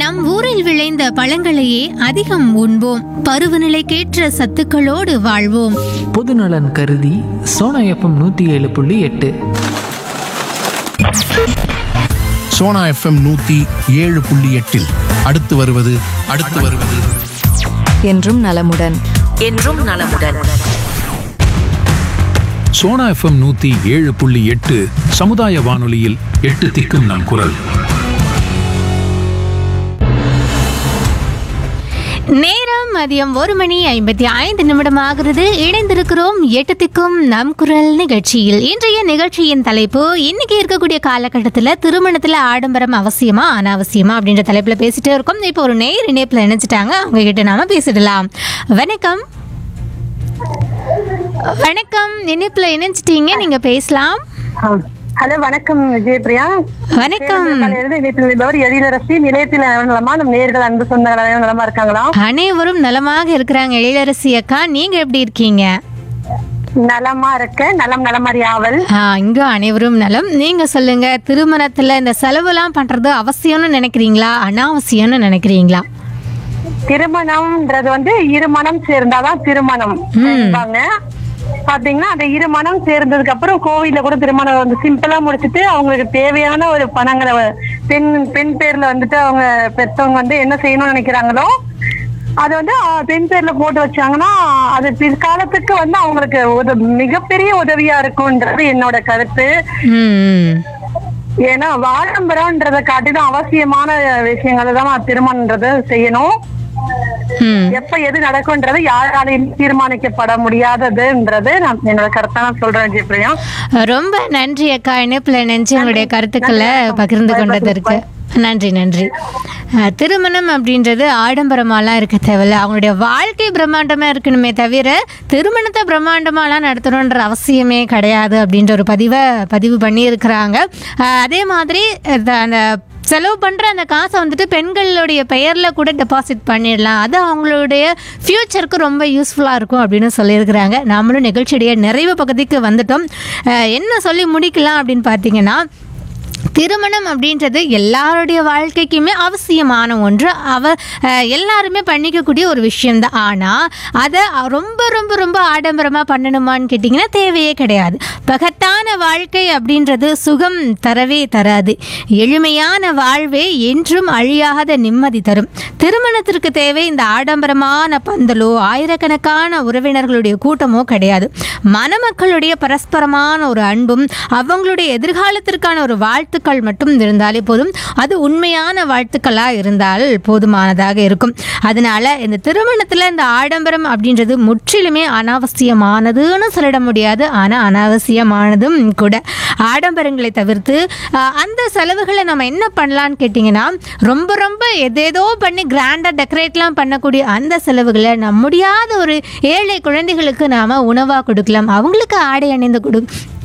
நம் ஊரில் விளைந்த பழங்களையே அதிகம் உண்போம் பருவநிலைக்கேற்ற சத்துக்களோடு வாழ்வோம் பொதுநலன் கருதி சோனா எஃப்எம் நூற்றி ஏழு புள்ளி எட்டு சோனா எஃப்எம் நூத்தி ஏழு புள்ளி எட்டில் அடுத்து வருவது அடுத்து வருவது என்றும் நலமுடன் என்றும் நலமுடன் சோனா எஃப்எம் நூத்தி ஏழு புள்ளி எட்டு சமுதாய வானொலியில் எட்டு திக்கும் நம் குரல் நேரம் மதியம் ஒரு மணி ஐம்பத்தி ஐந்து நிமிடம் ஆகிறது இணைந்திருக்கிறோம் எட்டத்துக்கும் நம் குரல் நிகழ்ச்சியில் இன்றைய நிகழ்ச்சியின் தலைப்பு இன்னைக்கு இருக்கக்கூடிய காலகட்டத்தில் திருமணத்தில் ஆடம்பரம் அவசியமா அனாவசியமா அப்படின்ற தலைப்புல பேசிட்டே இருக்கோம் இப்போ ஒரு நேர் இணைப்புல இணைச்சிட்டாங்க அவங்க கிட்ட நாம பேசிடலாம் வணக்கம் வணக்கம் இணைப்புல இணைச்சிட்டீங்க நீங்க பேசலாம் ஹலோ வணக்கம் விஜயபிரியா வணக்கம் நிலையத்தில் எழிலரசி நிலையத்தில் நலமா நம்ம நேர்கள் அன்பு சொந்தங்கள் நலமா இருக்காங்களா அனைவரும் நலமாக இருக்கிறாங்க எழிலரசி அக்கா நீங்க எப்படி இருக்கீங்க நலமா இருக்க நலம் நலமறி ஆவல் ஆ, இங்க அனைவரும் நலம் நீங்க சொல்லுங்க திருமணத்துல இந்த செலவுலாம் பண்றது அவசியம்னு நினைக்கிறீங்களா அனாவசியம்னு நினைக்கிறீங்களா திருமணம்ன்றது வந்து இரு மனம் சேர்ந்தாதான் திருமணம் என்பாங்க. பாத்தீங்கன்னா அந்த இரு மனம் சேர்ந்ததுக்கு அப்புறம் கோவில்ல கூட திருமணம் வந்து சிம்பிளா முடிச்சிட்டு அவங்களுக்கு தேவையான ஒரு பணங்களை வ- பெண் பெண் பேர்ல வந்துட்டு அவங்க பெற்றவங்க வந்து என்ன செய்யணும்னு நினைக்கிறாங்களோ அது வந்து ஆ, பெண் பேர்ல போட்டு வச்சாங்கன்னா அது பிற்காலத்துக்கு வந்து அவங்களுக்கு ஒரு மிகப்பெரிய உதவியா இருக்கும்ன்றது என்னோட கருத்து ம் ஏன்னா வாழம்பரம்ன்றதை காட்டிலும் அவசியமான விஷயங்களை தான் திருமணம்ன்றதை செய்யணும் ம் எப்ப எது நடக்கும்ன்றது யாராலையும் தீர்மானிக்கப்பட முடியாததுன்றது நான் என்னோட கருத்தா நான் சொல்றேன் ஜெயபிரியா ரொம்ப நன்றி அக்கா இணைப்புல நினைச்சு உங்களுடைய கருத்துக்களை பகிர்ந்து கொண்டதற்கு நன்றி நன்றி அஹ், திருமணம் அப்படின்றது ஆடம்பரமாலாம் இருக்க தேவையில்ல அவங்களுடைய வாழ்க்கை பிரம்மாண்டமா இருக்கணுமே தவிர திருமணத்தை பிரம்மாண்டமாலாம் நடத்தணுன்ற அவசியமே கிடையாது அப்படின்ற ஒரு பதிவை பதிவு பண்ணியிருக்கிறாங்க அஹ், அதே மாதிரி அஹ், அந்த செலவு பண்ணுற அந்த காசை வந்துட்டு பெண்களுடைய பெயரில் கூட டெபாசிட் பண்ணிடலாம் அது அவங்களுடைய ஃப்யூச்சருக்கு ரொம்ப யூஸ்ஃபுல்லாக இருக்கும் அப்படின்னு சொல்லியிருக்கிறாங்க நாமளும் நிகழ்ச்சியுடைய நிறைவு பகுதிக்கு வந்துட்டோம் அஹ் என்ன சொல்லி முடிக்கலாம் அப்படின்னு பார்த்தீங்கன்னா திருமணம் அப்படின்றது எல்லாருடைய வாழ்க்கைக்குமே அவசியமான ஒன்று அவ அஹ், எல்லாருமே பண்ணிக்கக்கூடிய ஒரு விஷயம்தான் ஆனால் அதை ரொம்ப ரொம்ப ரொம்ப ஆடம்பரமாக பண்ணணுமான்னு கேட்டிங்கன்னா தேவையே கிடையாது பகத்தான வாழ்க்கை அப்படின்றது சுகம் தரவே தராது எளிமையான வாழ்வே என்றும் அழியாத நிம்மதி தரும் திருமணத்திற்கு தேவை இந்த ஆடம்பரமான பந்தலோ ஆயிரக்கணக்கான உறவினர்களுடைய கூட்டமோ கிடையாது மணமக்களுடைய பரஸ்பரமான ஒரு அன்பும் அவங்களுடைய எதிர்காலத்திற்கான ஒரு வாழ்த்துக்கள் மட்டும் இருந்தாலே போதும் அது உண்மையான வாழ்த்துக்களாக இருந்தால் போதுமானதாக இருக்கும் அதனால இந்த திருமணத்தில் இந்த ஆடம்பரம் அப்படின்றது முற்றிலுமே அனாவசியமானதுன்னு சொல்லிட முடியாது ஆனால் அனாவசியமானதும் கூட ஆடம்பரங்களை தவிர்த்து ஆஹ், அந்த செலவுகளை நம்ம என்ன பண்ணலான்னு கேட்டிங்கன்னா ரொம்ப ரொம்ப எதேதோ பண்ணி கிராண்டாக டெக்கரேட்லாம் பண்ணக்கூடிய அந்த செலவுகளை நம் முடியாத ஒரு ஏழை குழந்தைகளுக்கு நாம் உணவாக கொடுக்கலாம் அவங்களுக்கு ஆடை அணிந்து கொடு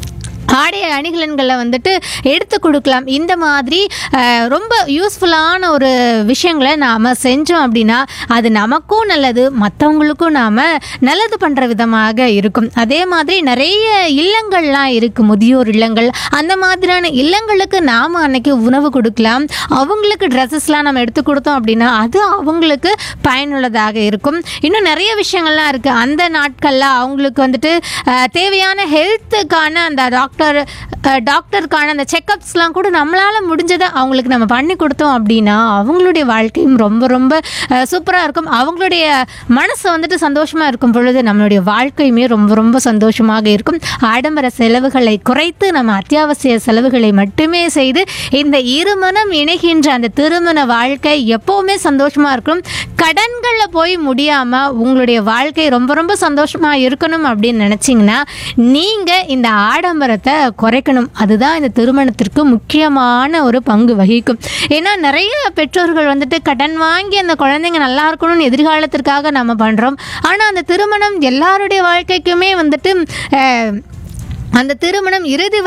ஆடை அணிகலன்களை வந்துட்டு எடுத்து கொடுக்கலாம் இந்த மாதிரி அஹ், ரொம்ப யூஸ்ஃபுல்லான ஒரு விஷயங்களை நாம் செஞ்சோம் அப்படின்னா அது நமக்கும் நல்லது மற்றவங்களுக்கும் நாம் நல்லது பண்ணுற விதமாக இருக்கும் அதே மாதிரி நிறைய இல்லங்கள்லாம் இருக்குது முதியோர் இல்லங்கள் அந்த மாதிரியான இல்லங்களுக்கு நாம் அன்னைக்கு உணவு கொடுக்கலாம் அவங்களுக்கு ட்ரெஸ்ஸஸ்லாம் நம்ம எடுத்து கொடுத்தோம் அப்படின்னா அது அவங்களுக்கு பயனுள்ளதாக இருக்கும் இன்னும் நிறைய விஷயங்கள்லாம் இருக்குது அந்த நாட்களில் அவங்களுக்கு வந்துட்டு அஹ், தேவையான ஹெல்த்துக்கான அந்த டாக்டர் அஹ், டாக்டருக்கான அந்த செக்கப்ஸ்லாம் கூட நம்மளால் முடிஞ்சதை அவங்களுக்கு நம்ம பண்ணி கொடுத்தோம் அப்படின்னா அவங்களுடைய வாழ்க்கையும் ரொம்ப ரொம்ப சூப்பராக இருக்கும் அவங்களுடைய மனசு வந்துட்டு சந்தோஷமாக இருக்கும் பொழுது நம்மளுடைய வாழ்க்கையுமே ரொம்ப ரொம்ப சந்தோஷமாக இருக்கும் ஆடம்பர செலவுகளை குறைத்து நம்ம அத்தியாவசிய செலவுகளை மட்டுமே செய்து இந்த இருமணம் இணைகின்ற அந்த திருமண வாழ்க்கை எப்போவுமே சந்தோஷமாக இருக்கும் கடன்களில் போய் முடியாமல் உங்களுடைய வாழ்க்கை ரொம்ப ரொம்ப சந்தோஷமாக இருக்கணும் அப்படின்னு நினச்சிங்கன்னா நீங்கள் இந்த ஆடம்பரத்தை குறைக்கணும் அதுதான் இந்த திருமணத்திற்கு முக்கியமான ஒரு பங்கு வகிக்கும் ஏன்னா நிறைய பெற்றோர்கள் வந்துட்டு கடன் வாங்கி அந்த குழந்தைங்க நல்லா இருக்கணும்னு எதிர்காலத்திற்காக நம்ம பண்ணுறோம் ஆனால் அந்த திருமணம் எல்லாருடைய வாழ்க்கைக்குமே வந்துட்டு அஹ், அந்த திருமணம் இறுதி